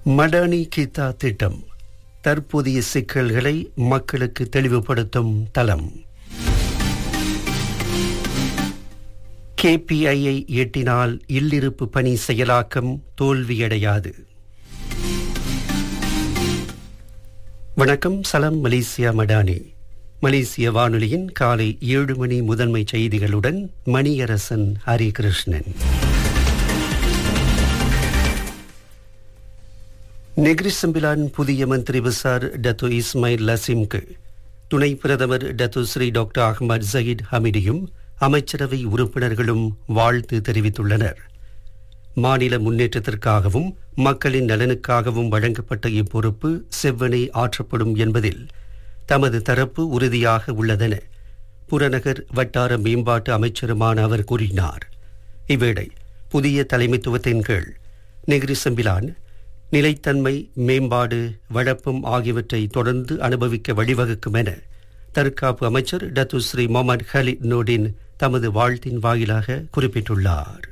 மடானி கீதா திட்டம் தற்போதைய சிக்கல்களை மக்களுக்கு தெளிவுபடுத்தும் தளம் கேபிஐயை எட்டினால் இல்லிருப்பு பணி செயலாக்கம் தோல்வியடையாது வணக்கம் சலம் மலேசியா மடானி மலேசிய வானொலியின் காலை ஏழு மணி முதன்மை செய்திகளுடன் மணியரசன் ஹரிகிருஷ்ணன் நெக்ரி சம்பிலான் புதிய மந்திரி பசார் டத்து இஸ்மாயில் லசிம்க்கு துணை பிரதமர் Datuk Seri doctor Ahmad Zahid ஹமிடியும் அமைச்சரவை உறுப்பினர்களும் வாழ்த்து தெரிவித்துள்ளனர் மாநில முன்னேற்றத்திற்காகவும் மக்களின் நலனுக்காகவும் வழங்கப்பட்ட இப்பொறுப்பு செவ்வனே ஆற்றப்படும் என்பதில் தமது தரப்பு உறுதியாக உள்ளதென புறநகர் வட்டார மேம்பாட்டு அமைச்சருமான அவர் கூறினார் இவ்வேளை புதிய தலைமைத்துவத்தின் கீழ் நெகிரி செம்பிலான் நிலைத்தன்மை மேம்பாடு வழப்பம் ஆகியவற்றை தொடர்ந்து அனுபவிக்க வழிவகுக்கும் என தற்காப்பு அமைச்சர் Datuk Seri Mohamed Khaled Nordin தமது வாழ்த்தின் வாயிலாக குறிப்பிட்டுள்ளார்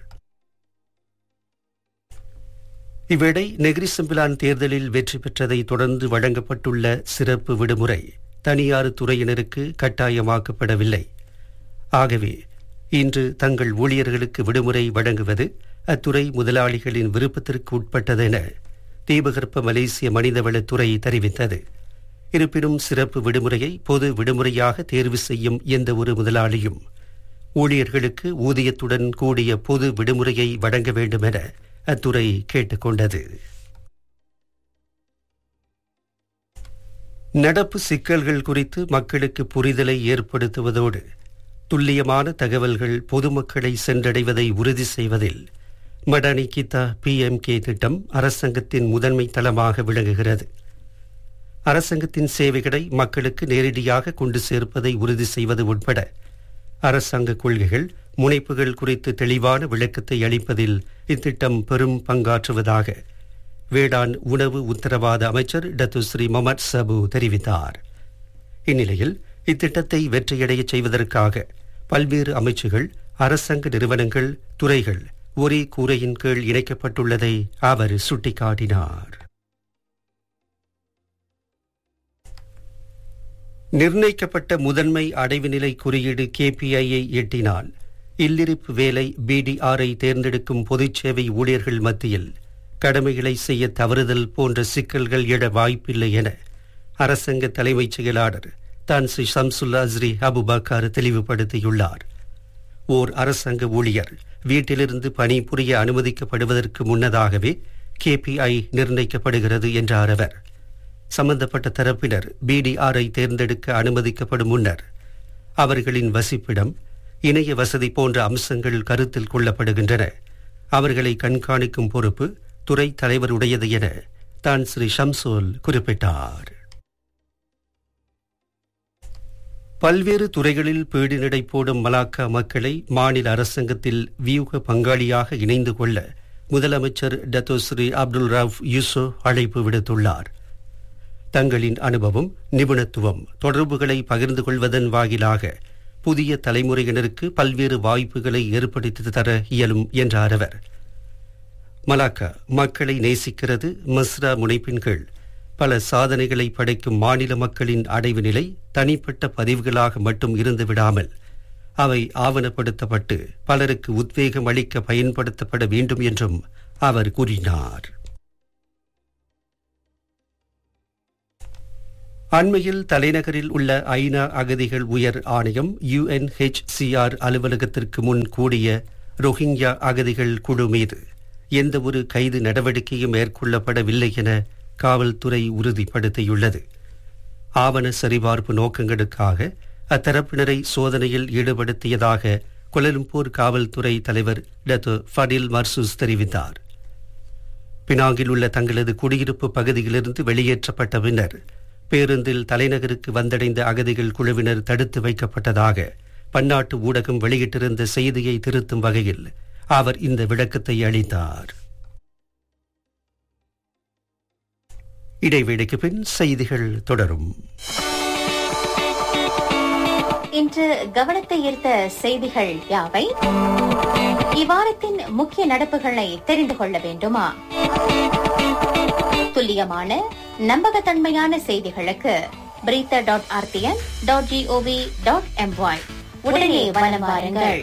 இவ்வேளை நெகிரி செம்பிலான் தேர்தலில் வெற்றி பெற்றதை தொடர்ந்து வழங்கப்பட்டுள்ள சிறப்பு விடுமுறை தனியார் துறையினருக்கு கட்டாயமாக்கப்படவில்லை ஆகவே இன்று தங்கள் ஊழியர்களுக்கு விடுமுறை வழங்குவது அத்துறை முதலாளிகளின் விருப்பத்திற்கு உட்பட்டதென தீபகற்ப மலேசிய மனிதவளத்துறை தெரிவித்தது இருப்பினும் சிறப்பு விடுமுறையை பொது விடுமுறையாக தேர்வு செய்யும் எந்த ஒரு முதலாளியும் ஊழியர்களுக்கு ஊதியத்துடன் கூடிய பொது விடுமுறையை வழங்க வேண்டும் என அத்துறை கேட்டுக்கொண்டது நடப்பு சிக்கல்கள் குறித்து மக்களுக்கு புரிதலை ஏற்படுத்துவதோடு துல்லியமான தகவல்கள் பொதுமக்களை சென்றடைவதை உறுதி செய்வதில் மடானி கிதா பிஎம்கே திட்டம் அரசாங்கத்தின் முதன்மை தளமாக விளங்குகிறது அரசாங்கத்தின் சேவைகளை மக்களுக்கு நேரடியாக கொண்டு சேர்ப்பதை உறுதி செய்வது உட்பட அரசாங்க கொள்கைகள் முனைப்புகள் குறித்து தெளிவான விளக்கத்தை அளிப்பதில் இத்திட்டம் பெரும் பங்காற்றுவதாக வேளாண் உணவு உத்தரவாத அமைச்சர் டத்து ஸ்ரீ மொமட் சபு தெரிவித்தார் இந்நிலையில் இத்திட்டத்தை வெற்றியடையச் செய்வதற்காக பல்வேறு அமைச்சுகள் அரசாங்க நிறுவனங்கள் துறைகள் ஒரே கூரையின் கீழ் இணைக்கப்பட்டுள்ளதை அவர் சுட்டிக்காட்டினார் நிர்ணயிக்கப்பட்ட முதன்மை அடைவு நிலை குறியீடு கேபிஐயை எட்டினால் இல்லிருப்பு வேலை பிடிஆரை தேர்ந்தெடுக்கும் பொதுச் சேவை ஊழியர்கள் மத்தியில் கடமைகளை செய்ய தவறுதல் போன்ற சிக்கல்கள் எழ வாய்ப்பில்லை என அரசாங்க தலைமைச் செயலாளர் தான் ஸ்ரீ ஷம்சுல்லா அஸ்ரி அபுபக்கார் தெளிவுபடுத்தியுள்ளார் ஓர் அரசாங்க ஊழியர் வீட்டிலிருந்து பணிபுரிய அனுமதிக்கப்படுவதற்கு முன்னதாகவே கேபிஐ நிர்ணயிக்கப்படுகிறது என்றார் அவர் சம்பந்தப்பட்ட தரப்பினர் பிடிஆரை தேர்ந்தெடுக்க அனுமதிக்கப்படும் முன்னர் அவர்களின் வசிப்பிடம் இணைய வசதி போன்ற அம்சங்கள் கருத்தில் கொள்ளப்படுகின்றன அவர்களை கண்காணிக்கும் பொறுப்பு துறை தலைவருடையது என தான் ஸ்ரீ ஷம்சோல் குறிப்பிட்டார் பல்வேறு துறைகளில் பீடு நடை போடும் மலாக்கா மக்களை மாநில அரசாங்கத்தில் வியூக பங்காளியாக இணைந்து கொள்ள முதலமைச்சர் Datuk Seri Abdul Rauf Yusoh அழைப்பு விடுத்துள்ளார் தங்களின் அனுபவம் நிபுணத்துவம் தொடர்புகளை பகிர்ந்து கொள்வதன் வாயிலாக புதிய தலைமுறையினருக்கு பல்வேறு வாய்ப்புகளை ஏற்படுத்தி தர இயலும் என்றார் அவர் மலாக்கா மக்களை நேசிக்கிறது மஸ்ரா முனைப்பின் கீழ் பல சாதனைகளை படைக்கும் மாநில மக்களின் அடைவு நிலை தனிப்பட்ட பதிவுகளாக மட்டும் இருந்து விடாமல் அவை ஆவணப்படுத்தப்பட்டு பலருக்கு உத்வேகம் அளிக்க பயன்படுத்தப்பட வேண்டும் என்றும் அவர் கூறினார் அண்மையில் தலைநகரில் உள்ள ஐநா அகதிகள் உயர் ஆணையம் யுஎன்ஹெச்சிஆர் அலுவலகத்திற்கு முன் கூடிய ரோஹிங்யா அகதிகள் குழு மீது எந்தவொரு கைது நடவடிக்கையும் மேற்கொள்ளப்படவில்லை என காவல்துறை உறுதிப்படுத்தியுள்ளது ஆவண சரிபார்ப்பு நோக்கங்களுக்காக அத்தரப்பினரை சோதனையில் ஈடுபடுத்தியதாக கொலலும்பூர் காவல்துறை தலைவர் டத்து ஃபடில் மர்சூஸ் தெரிவித்தார் பினாங்கில் உள்ள தங்களது குடியிருப்பு பகுதியிலிருந்து வெளியேற்றப்பட்ட பின்னர் பேருந்தில் தலைநகருக்கு வந்தடைந்த அகதிகள் குழுவினர் தடுத்து வைக்கப்பட்டதாக பன்னாட்டு ஊடகம் வெளியிட்டிருந்த செய்தியை திருத்தும் வகையில் அவர் இந்த விளக்கத்தை அளித்தார் இடைவேளைக்கு பின் செய்திகள் தொடரும் இன்று கவனத்தை ஈர்த்த செய்திகள் யாவை இவ்வாரத்தின் முக்கிய நடப்புகளை தெரிந்து கொள்ள வேண்டுமா துல்லியமான நம்பகத்தன்மையான செய்திகளுக்கு Berita dot RTM dot GOV dot MY உடனே வலம் வாருங்கள்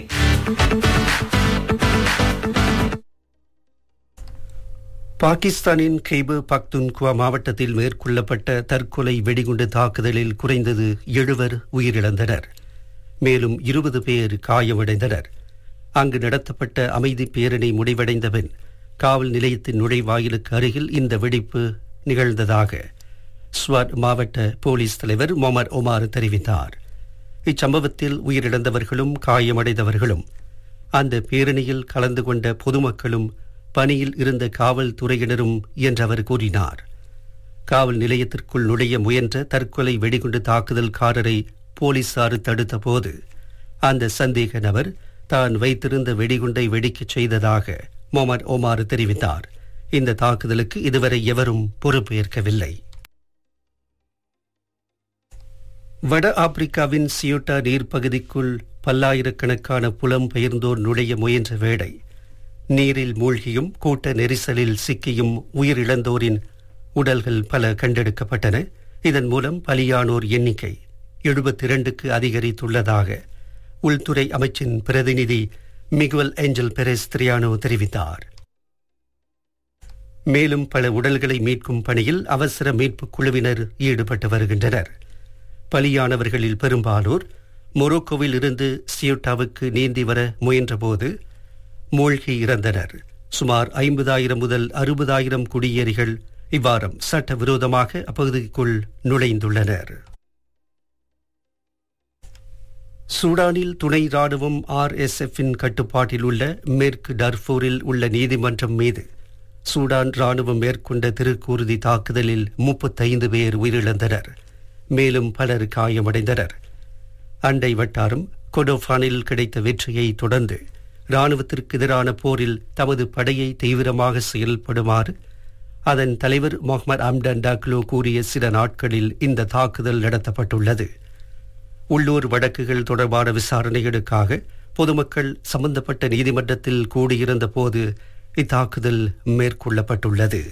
பாகிஸ்தானின் கெய்பர் பக்துன்குவா மாவட்டத்தில் மேற்கொள்ளப்பட்ட தற்கொலை வெடிகுண்டு தாக்குதலில் குறைந்தது எழுவர் உயிரிழந்தனர் மேலும் இருபது பேர் காயமடைந்தனர் அங்கு நடத்தப்பட்ட அமைதி பேரணி முடிவடைந்த பின் காவல் நிலையத்தின் நுழைவாயிலுக்கு அருகில் இந்த வெடிப்பு நிகழ்ந்ததாக ஸ்வாட் மாவட்ட போலீஸ் தலைவர் மொமர் ஒமார் தெரிவித்தார் இச்சம்பவத்தில் உயிரிழந்தவர்களும் காயமடைந்தவர்களும் அந்த பேரணியில் கலந்து கொண்ட பொதுமக்களும் பணியில் இருந்த காவல்துறையினரும் என்று அவர் கூறினார் காவல் நிலையத்திற்குள் நுழைய முயன்ற தற்கொலை வெடிகுண்டு தாக்குதல்காரரை போலீசார் தடுத்தபோது அந்த சந்தேக நபர் தான் வைத்திருந்த வெடிகுண்டை வெடிக்கச் செய்ததாக மொமர் ஒமார் தெரிவித்தார் இந்த தாக்குதலுக்கு இதுவரை எவரும் பொறுப்பேற்கவில்லை வட ஆப்பிரிக்காவின் சியோட்டா நீர்ப்பகுதிக்குள் பல்லாயிரக்கணக்கான புலம்பெயர்ந்தோர் நுழைய முயன்ற வேளை நீரில் மூழ்கியும் கூட்ட நெரிசலில் சிக்கியும் உயிரிழந்தோரின் உடல்கள் பல கண்டெடுக்கப்பட்டன இதன் மூலம் பலியானோர் எண்ணிக்கை எழுபத்தி இரண்டுக்கு அதிகரித்துள்ளதாக உள்துறை அமைச்சின் பிரதிநிதி மிகுவல் ஏஞ்சல் பெரேஸ் திரியானோ தெரிவித்தார் மேலும் பல உடல்களை மீட்கும் பணியில் அவசர மீட்புக் குழுவினர் ஈடுபட்டு வருகின்றனர் பலியானவர்களில் பெரும்பாலோர் மொரோக்கோவில் இருந்து சியோட்டாவுக்கு நீந்தி வர முயன்றபோது மூழ்கி இறந்தனர் சுமார் ஐம்பதாயிரம் முதல் அறுபதாயிரம் குடியேறிகள் இவ்வாரம் சட்டவிரோதமாக அப்பகுதிக்குள் நுழைந்துள்ளனர் சூடானில் துணை ராணுவம் ஆர்எஸ்எஃப்பின் கட்டுப்பாட்டில் உள்ள மேற்கு டர்ஃபூரில் உள்ள நீதிமன்றம் மீது சூடான் ராணுவம் மேற்கொண்ட திருக்கூறுதி தாக்குதலில் முப்பத்தைந்து பேர் உயிரிழந்தனர் மேலும் பலர் காயமடைந்தனர் அண்டை வட்டாரம் கொடோஃபானில் கிடைத்த வெற்றியை தொடர்ந்து ராணுவத்திற்கு எதிரான போரில் தமது படையை தீவிரமாக செயல்படுமாறு அதன் தலைவர் முகமது அம்டன் டாக்லோ கூறிய சில நாட்களில் இந்த தாக்குதல் நடத்தப்பட்டுள்ளது உள்ளூர் வழக்குகள் தொடர்பான விசாரணைகளுக்காக பொதுமக்கள் சம்பந்தப்பட்ட நீதிமன்றத்தில் கூடியிருந்த போது இத்தாக்குதல் மேற்கொள்ளப்பட்டுள்ளது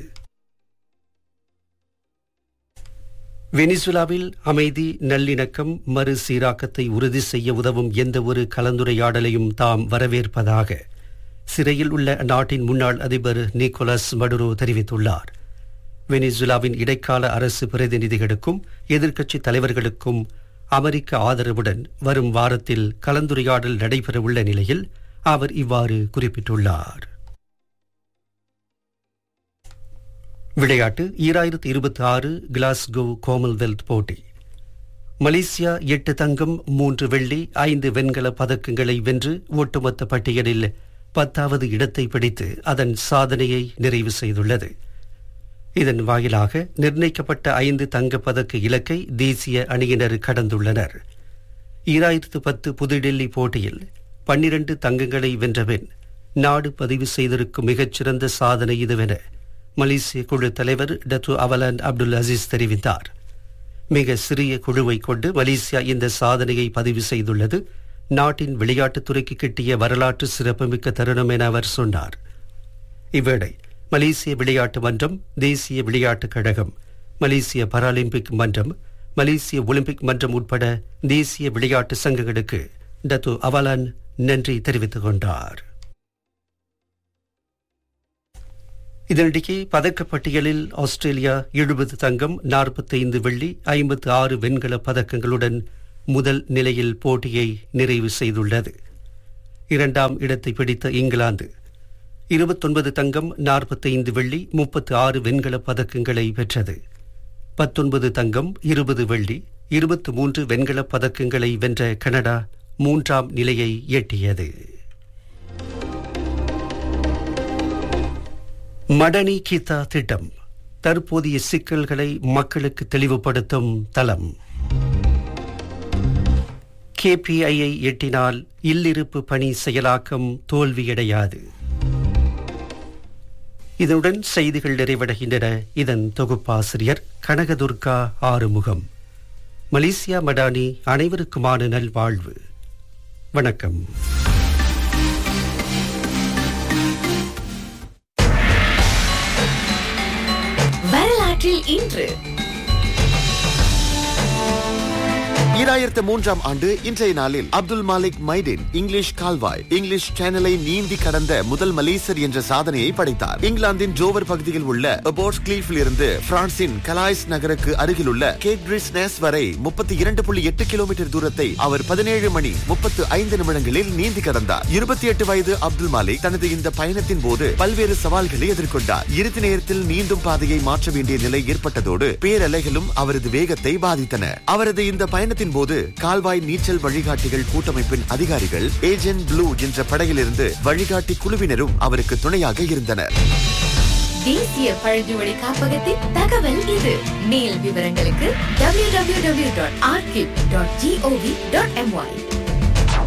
வெனிசுலாவில் அமைதி நல்லிணக்கம் மறு சீராக்கத்தை உறுதி செய்ய உதவும் எந்த ஒரு கலந்துரையாடலையும் தாம் வரவேற்பதாக சிறையில் உள்ள நாட்டின் முன்னாள் அதிபர் நிக்கோலஸ் மடுரோ தெரிவித்துள்ளார் வெனிசுலாவின் இடைக்கால அரசு பிரதிநிதிகளுக்கும் எதிர்க்கட்சி தலைவர்களுக்கும் அமெரிக்க ஆதரவுடன் வரும் வாரத்தில் கலந்துரையாடல் நடைபெறவுள்ள நிலையில் அவர் இவ்வாறு குறிப்பிட்டுள்ளார் விளையாட்டு ஈராயிரத்தி இருபத்தி ஆறு கிளாஸ்கோ காமன்வெல்த் போட்டி மலேசியா எட்டு தங்கம் மூன்று வெள்ளி ஐந்து வெண்கல பதக்கங்களை வென்று ஒட்டுமொத்த பட்டியலில் பத்தாவது இடத்தை பிடித்து அதன் சாதனையை நிறைவு செய்துள்ளது இதன் வாயிலாக நிர்ணயிக்கப்பட்ட ஐந்து தங்கப்பதக்க இலக்கை தேசிய அணியினர் கடந்துள்ளனர் ஈராயிரத்து பத்து புதுடெல்லி போட்டியில் பன்னிரண்டு தங்கங்களை வென்றபின் நாடு பதிவு செய்திருக்கும் மிகச்சிறந்த சாதனை இதுவென மலேசிய குழு தலைவர் டத்து அவலான் அப்துல் அசீஸ் தெரிவித்தார் மிக சிறிய குழுவை கொண்டு மலேசியா இந்த சாதனையை பதிவு செய்துள்ளது நாட்டின் விளையாட்டுத்துறைக்கு கிட்டிய வரலாற்று சிறப்புமிக்க தருணம் என அவர் சொன்னார் இவ்வேளை மலேசிய விளையாட்டு மன்றம் தேசிய விளையாட்டுக் கழகம் மலேசிய பாராலிம்பிக் மன்றம் மலேசிய ஒலிம்பிக் மன்றம் உட்பட தேசிய விளையாட்டு சங்கங்களுக்கு டத்து அவலான் நன்றி தெரிவித்துக் கொண்டார் இதனிடையே பதக்கப்பட்டியலில் ஆஸ்திரேலியா எழுபது தங்கம் நாற்பத்தைந்து வெள்ளி ஐம்பத்து ஆறு வெண்கல பதக்கங்களுடன் முதல் நிலையில் போட்டியை நிறைவு செய்துள்ளது இரண்டாம் இடத்தை பிடித்த இங்கிலாந்து இருபத்தொன்பது தங்கம் நாற்பத்தைந்து வெள்ளி முப்பத்து ஆறு வெண்கல பதக்கங்களை பெற்றது பத்தொன்பது தங்கம் இருபது வெள்ளி இருபத்து மூன்று வெண்கல பதக்கங்களை வென்ற கனடா மூன்றாம் நிலையை எட்டியது மடனி கீதா திட்டம் தற்போதைய சிக்கல்களை மக்களுக்கு தெளிவுபடுத்தும் தளம் கேபிஐயை எட்டினால் இல்லிருப்பு பணி செயலாக்கம் தோல்வியடையாது இதனுடன் செய்திகள் நிறைவடைகின்றன இதன் தொகுப்பாசிரியர் கனகதுர்கா ஆறுமுகம் மலேசியா மடானி அனைவருக்குமான நல்வாழ்வு வணக்கம் வரலாற்றில் இன்று ஈராயிரத்து மூன்றாம் ஆண்டு இன்றைய நாளில் அப்துல் மாலிக் மைடின் இங்கிலீஷ் கால்வாய் இங்கிலீஷ் சேனலை நீந்தி கடந்த முதல் மலேசியர் என்ற சாதனையை படைத்தார் இங்கிலாந்தின் ஜோவர் பகுதியில் உள்ள அபோர்ஸ் கிளீஃபில் இருந்து பிரான்சின் கலாய்ஸ் நகருக்கு அருகிலுள்ள கேட்ரிஸ் நேஸ் வரை முப்பத்தி இரண்டு புள்ளி எட்டு கிலோமீட்டர் தூரத்தை அவர் பதினேழு மணி முப்பத்து ஐந்து நிமிடங்களில் நீந்தி கடந்தார் இருபத்தி எட்டு வயது அப்துல் மாலிக் தனது இந்த பயணத்தின் போது பல்வேறு சவால்களை எதிர்கொண்டார் இறுதி நேரத்தில் நீந்தும் பாதையை மாற்ற வேண்டிய நிலை ஏற்பட்டதோடு பேரலைகளும் அவரது வேகத்தை பாதித்தன அவரது இந்த பயணத்தின் போது கால்வாய் நீச்சல் வழிகாட்டிகள் கூட்டமைப்பின் அதிகாரிகள் ஏஜென்ட் ப்ளூ என்ற படையிலிருந்து வழிகாட்டி குழுவினரும் அவருக்கு துணையாக இருந்தனர் தேசிய பழங்குமொழி காப்பகத்தின் தகவல் இது மேல் விவரங்களுக்கு www.archive.gov.my